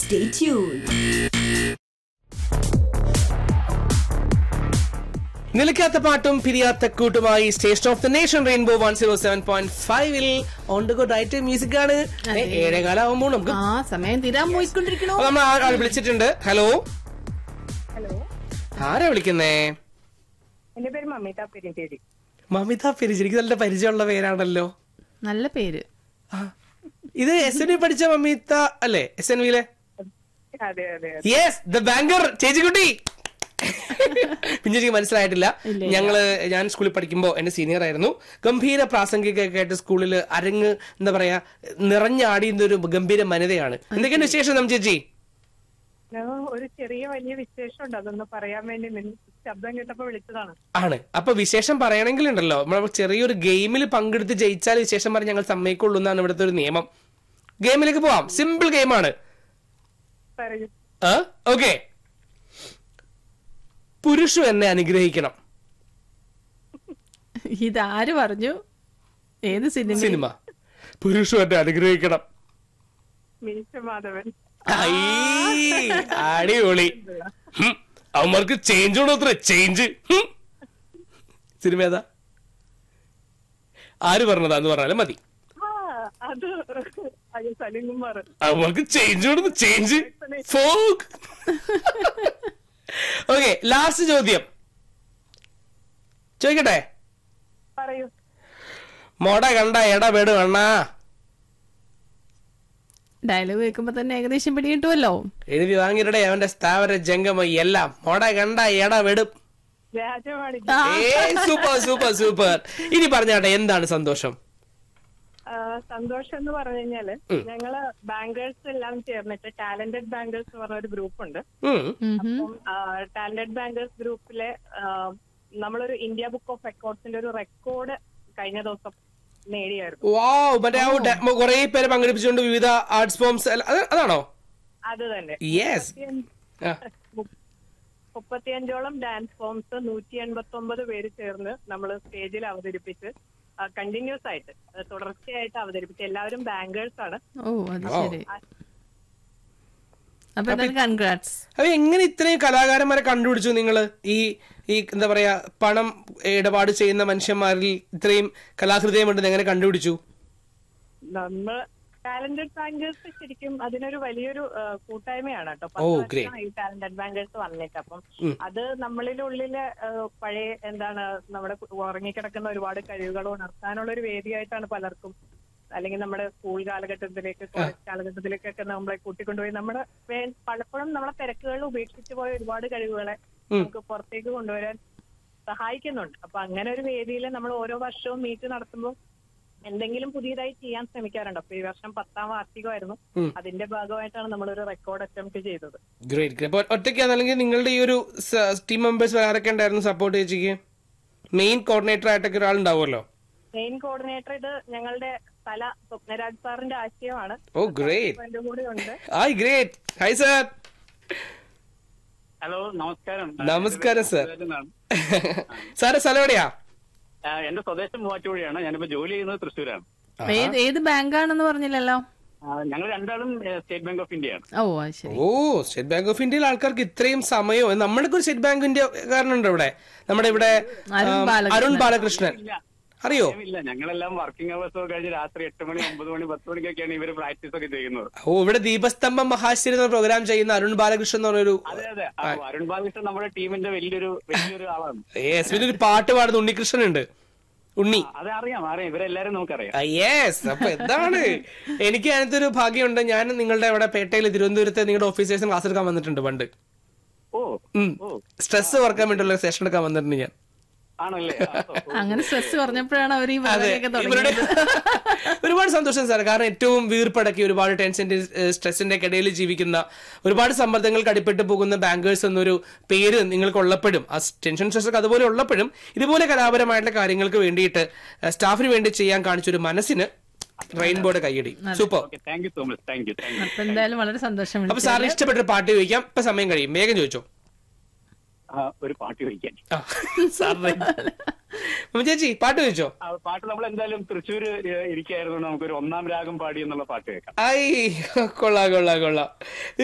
Stay tuned. നിലയ്ക്കാത്ത പാട്ടും പിരിയാത്ത കൂട്ടുമായി station of the nation rainbow one zero seven point ഫൈവിൽ on the good right music ആണ് ഏ, ഏഴേകാലാവുമ്പോൾ നമുക്ക് ആ സമയം തീരാൻ പോയിക്കൊണ്ടിരിക്കണോ അപ്പൊ നമ്മൾ ആ- ആൾ വിളിച്ചിട്ടുണ്ട് ഹലോ ഹലോ ആരാ വിളിക്കുന്നേ എന്റെ പേര് മമിത പെരിഞ്ചേരി മമിത പെരിജി എനിക്ക് നല്ല പരിചയമുള്ള പേരാണല്ലോ നല്ല പേര് ആ. ഇത് എസ് എൻ വി പഠിച്ച മമിത അല്ലേ എസ് എൻ വിയിലെ അതെ അതെ അതെ യെസ് ദ ബാങ്കർ ചേച്ചിക്കുട്ടി പിന്നെ എനിക്ക് മനസ്സിലായിട്ടില്ല ഇല്ല, ഇല്ല. ഞങ്ങള് ഞാൻ സ്കൂളിൽ പഠിക്കുമ്പോൾ എന്റെ സീനിയർ ആയിരുന്നു ഗംഭീര പ്രാസംഗികയൊക്കെ ആയിട്ട് സ്കൂളിൽ അരങ്ങ് എന്താ പറയാ നിറഞ്ഞാടിയുന്ന ഒരു ഗംഭീര വനിതയാണ് എന്തൊക്കെയാണ് വിശേഷം nam ചേച്ചി ഞാൻ ഒരു ചെറിയ വലിയ വിശേഷമുണ്ട് അതൊന്ന് പറയാൻ വേണ്ടി നിൻ- ശബ്ദം കേട്ടപ്പോ വിളിച്ചതാണ് ആണ് അപ്പൊ വിശേഷം പറയണമെങ്കിൽ ഉണ്ടല്ലോ നമ്മൾ ചെറിയൊരു ഗെയിമിൽ പങ്കെടുത്ത് ജയിച്ചാൽ വിശേഷം പറഞ്ഞ് ഞങ്ങൾ സമ്മതിക്കുള്ളൂ എന്നാണ് ഇവിടുത്തെ ഒരു നിയമം ഗെയിമിലേക്ക് പോവാം സിമ്പിൾ ഗെയിമാണ് പറയൂ ഓക്കെ പുരുഷു എന്നെ അനുഗ്രഹിക്കണം ഇതാര് പറഞ്ഞു ഏത് സിനിമ സിനിമ പുരുഷു എന്നെ അനുഗ്രഹിക്കണം മീശ മാധവൻ ഐ, അടിപൊളി ഹും, അവന്മാർക്ക് ചേഞ്ച് ഉണ്ടോ ചേഞ്ച് സിനിമ ഏതാ ആര് പറഞ്ഞതാന്ന് പറഞ്ഞാലും മതി ആ അത് അയ്യോ സലിംകുമാർ അവന്മാർക്ക് ചേഞ്ച് ഉണ്ടോ ചേഞ്ച് ഫോക്ക് ഓക്കെ ലാസ്റ്റ് ചോദ്യം ചോദിക്കട്ടെ പറയൂ മോട കണ്ട എടപെട് അണ്ണാ ഡയലോഗ് കേൾക്കുമ്പോ തന്നെ ഏകദേശം പിടി കിട്ടുമല്ലോ എഴുതി വാങ്ങിയിടെ അവന്റെ സ്ഥാവര ജംഗമ എല്ലാം മോട കണ്ട എടപെടും രാജവാണി സൂപ്പർ സൂപ്പർ സൂപ്പർ ഇനി പറഞ്ഞാട്ടെ എന്താണ് സന്തോഷം ആ, സന്തോഷം എന്ന് പറഞ്ഞു കഴിഞ്ഞാല് ഉം. ഞങ്ങള് ബാങ്കേഴ്സ് എല്ലാം ചേർന്നിട്ട് ടാലന്റഡ് ബാങ്കേഴ്സ് എന്ന് പറഞ്ഞ ഒരു ഗ്രൂപ്പ് ഉണ്ട് ഉം. അപ്പം ടാലന്റഡ് ബാങ്കേഴ്സ് ഗ്രൂപ്പിലെ ആ, നമ്മളൊരു ഇന്ത്യ ബുക്ക് ഓഫ് റെക്കോർഡ്സിന്റെ ഒരു റെക്കോർഡ് കഴിഞ്ഞ ദിവസം നേടിയായിരുന്നു വാവ് മറ്റേ ആ ഡ- കുറെ പേരെ പങ്കെടുപ്പിച്ചുകൊണ്ട് വിവിധ ആർട്സ് ഫോംസ് അതാണോ അത് തന്നെ യെസ് മുപ്പത്തിയഞ്ചോളം ഡാൻസ് ഫോംസ് നൂറ്റി എൺപത്തി ഒമ്പത് പേര് ചേർന്ന് നമ്മൾ സ്റ്റേജിൽ അവതരിപ്പിച്ച് കണ്ടിന്യൂസ് ആയിട്ട് ആ, തുടർച്ചയായിട്ട് അവതരിപ്പിച്ച് എല്ലാവരും ബാങ്കേഴ്സ് ആണ് ഓ അത് Wow. ശരി അപ്പൊ എന്തായാലും കൺഗ്രാറ്റ്സ് അപ്പൊ എങ്ങനെ ഇത്രയും കലാകാരന്മാരെ കണ്ടുപിടിച്ചു നിങ്ങൾ ഈ ഈ എന്താ പറയാ പണം ഇടപാട് ചെയ്യുന്ന മനുഷ്യന്മാരിൽ ഇത്രയും കലാഹൃദയമുണ്ടെന്ന് എങ്ങനെ കണ്ടുപിടിച്ചു നമ്മൾ ടാലന്റഡ് ബാങ്കേഴ്സ് ശരിക്കും അതിനൊരു വലിയൊരു ആ, കൂട്ടായ്മയാണ് കേട്ടോ ഓ, പത്ത് great. വർഷമായി ടാലന്റഡ് ബാങ്കേഴ്സ് വന്നിട്ട് അപ്പം ഉം. അത് നമ്മളിലുള്ളിലെ ആ, പഴയ എന്താണ് നമ്മുടെ ഉറങ്ങിക്കിടക്കുന്ന ഒരുപാട് കഴിവുകൾ ഉണർത്താനുള്ള ഒരു വേദിയായിട്ടാണ് പലർക്കും അല്ലെങ്കിൽ നമ്മുടെ സ്കൂൾ കാലഘട്ടത്തിലേക്ക് കോളേജ് കാലഘട്ടത്തിലേക്കൊക്കെ നമ്മളെ കൂട്ടിക്കൊണ്ടുപോയി നമ്മുടെ വേ- പലപ്പോഴും നമ്മളെ തിരക്കുകളിൽ ഉപേക്ഷിച്ചു പോയ ഒരുപാട് കഴിവുകളെ ഉം. നമുക്ക് പുറത്തേക്ക് കൊണ്ടുവരാൻ സഹായിക്കുന്നുണ്ട് അപ്പൊ അങ്ങനെ ഒരു വേദിയിൽ നമ്മൾ ഓരോ വർഷവും മീറ്റ് നടത്തുമ്പോൾ എന്തെങ്കിലും പുതിയതായി ചെയ്യാൻ ശ്രമിക്കാറുണ്ട് അപ്പൊ ഈ വർഷം പത്താം വാർഷികമായിരുന്നു ഉം. അതിന്റെ ഭാഗമായിട്ടാണ് നമ്മളൊരു റെക്കോർഡ് അറ്റംപ്റ്റ് ചെയ്തത് ഗ്രേറ്റ് അപ്പൊ ഒറ്റയ്ക്കാണ് അല്ലെങ്കിൽ നിങ്ങളുടെ ഈ ഒരു ടീം മെമ്പേഴ്സ് ആരൊക്കെ ഉണ്ടായിരുന്നു സപ്പോർട്ട് ചേച്ചിക്ക് മെയിൻ കോർഡിനേറ്റർ ആയിട്ടൊക്കെ ഒരാൾ ഉണ്ടാവുമല്ലോ മെയിൻ കോർഡിനേറ്റർ ഇത് ഞങ്ങളുടെ തല സ്വപ്നരാജ് സാറിന്റെ ആശയമാണ് ഓ ഗ്രേറ്റ് എന്റെ കൂടെ ഉണ്ട് hi great hi sir hello നമസ്കാരം നമസ്കാരം, സർ. സുരേന്ദ്രനാണ്. സാറ് സ്ഥലം എവിടെയാ ആ, എന്റെ സ്വദേശം മൂവാറ്റുപുഴയാണ് ഞാനിപ്പോ ജോലി ചെയ്യുന്നത് തൃശ്ശൂരാണ് ഏത് ഏത് ബാങ്കാണെന്ന് പറഞ്ഞില്ലല്ലോ ആ, ഞങ്ങൾ രണ്ടാളും ഏ, സ്റ്റേറ്റ് ബാങ്ക് ഓഫ് ഇന്ത്യയാണ് ഓ അത് ശരി ഓ സ്റ്റേറ്റ് ബാങ്ക് ഓഫ് ഇന്ത്യയിലെ ആൾക്കാർക്ക് ഇത്രയും സമയം നമ്മൾക്ക് ഒരു സ്റ്റേറ്റ് ബാങ്ക് ഇന്ത്യ കാരനുണ്ട് ഇവിടെ നമ്മുടെ ഇവിടെ അരുൺ ആം, ബാലകൃഷ്ണൻ. അരുൺ ബാലകൃഷ്ണൻ ഇല്ല അറിയോ ഇല്ല ഞങ്ങളെല്ലാം വർക്കിംഗ് അവേഴ്സ് ഒക്കെ കഴിഞ്ഞ് രാത്രി എട്ട് മണി ഒമ്പത് മണി പത്ത് മണിക്കൊക്കെയാണ് ഇവര് പ്രാക്ടീസ് ഒക്കെ ചെയ്യുന്നത് ഓ ഇവിടെ ദീപസ്തംഭം മഹാശ്വരി എന്ന പ്രോഗ്രാം ചെയ്യുന്ന അരുൺ ബാലകൃഷ്ണൻ എന്ന് പറഞ്ഞൊരു അതെ അതെ ആ, അരുൺ ബാലകൃഷ്ണൻ നമ്മുടെ ടീമിന്റെ വലിയൊരു വലിയൊരു ആളാണ് യെസ് പിന്നെ ഒരു പാട്ട് പാടുന്ന ഉണ്ണികൃഷ്ണൻ ഉണ്ട് ഉണ്ണി അത് അറിയാം അറിയാം ഇവരെല്ലാരും നമുക്കറിയാം യെസ് അപ്പൊ എന്താണ് എനിക്ക് അതിനകത്ത് ഒരു ഭാഗ്യമുണ്ട് ഞാൻ നിങ്ങളുടെ ഇവിടെ പേട്ടയിൽ തിരുവനന്തപുരത്തെ നിങ്ങളുടെ ഓഫീസേഴ്സിന് ക്ലാസ് എടുക്കാൻ വന്നിട്ടുണ്ട് പണ്ട് ഓ ഉം. ഓ സ്ട്രെസ് കുറക്കാൻ വേണ്ടിയുള്ള സെഷൻ എടുക്കാൻ വന്നിട്ടുണ്ട് ഞാൻ ആണല്ലേ ആ, ഓ, ഓ. അങ്ങനെ സ്ട്രെസ് പറഞ്ഞപ്പോഴാണ് അവർ ഈ അതെ പരിപാടിയൊക്കെ ഇവരുടെ തുടങ്ങിയത് ഒരുപാട് സന്തോഷം സാർ കാരണം ഏറ്റവും വീർപ്പടക്കി ഒരുപാട് ടെൻഷന്റെ സ്ട്രെസിന്റെ ഇടയിൽ ജീവിക്കുന്ന ഒരുപാട് സമ്മർദ്ദങ്ങൾക്ക് അടിപ്പെട്ട് പോകുന്ന ബാങ്കേഴ്സ് എന്നൊരു പേര് നിങ്ങൾക്ക് ഉള്ളപ്പോഴും ആ ടെൻഷൻ സ്ട്രെസ് ഒക്കെ അതുപോലെ ഉള്ളപ്പോഴും ഇതുപോലെ കലാപരമായിട്ടുള്ള കാര്യങ്ങൾക്ക് വേണ്ടിയിട്ട് സ്റ്റാഫിന് വേണ്ടി ചെയ്യാൻ കാണിച്ചൊരു മനസ്സിന് റെയിൻബോയുടെ കൈയടി super okay thank you so much thank you thank you അപ്പൊ എന്തായാലും വളരെ സന്തോഷം അപ്പൊ സാറിന് ഇഷ്ടപ്പെട്ട ഒരു പാട്ട് ചോദിക്കാം ഇപ്പൊ സമയം കഴിയും വേഗം ചോദിച്ചോ ആ, ഒരു പാട്ട് ചോദിക്കാൻ ആ, സാറിന് അപ്പൊ ചേച്ചി പാട്ട് ചോദിച്ചോ ആ, പാട്ട് നമ്മൾ എന്തായാലും തൃശ്ശൂർ ഇരിക്കായിരുന്നു നമുക്കൊരു ഒന്നാം രാഗം പാടി എന്നുള്ള പാട്ട് കേൾക്കാം ഐ കൊള്ളാം കൊള്ളാം കൊള്ളാം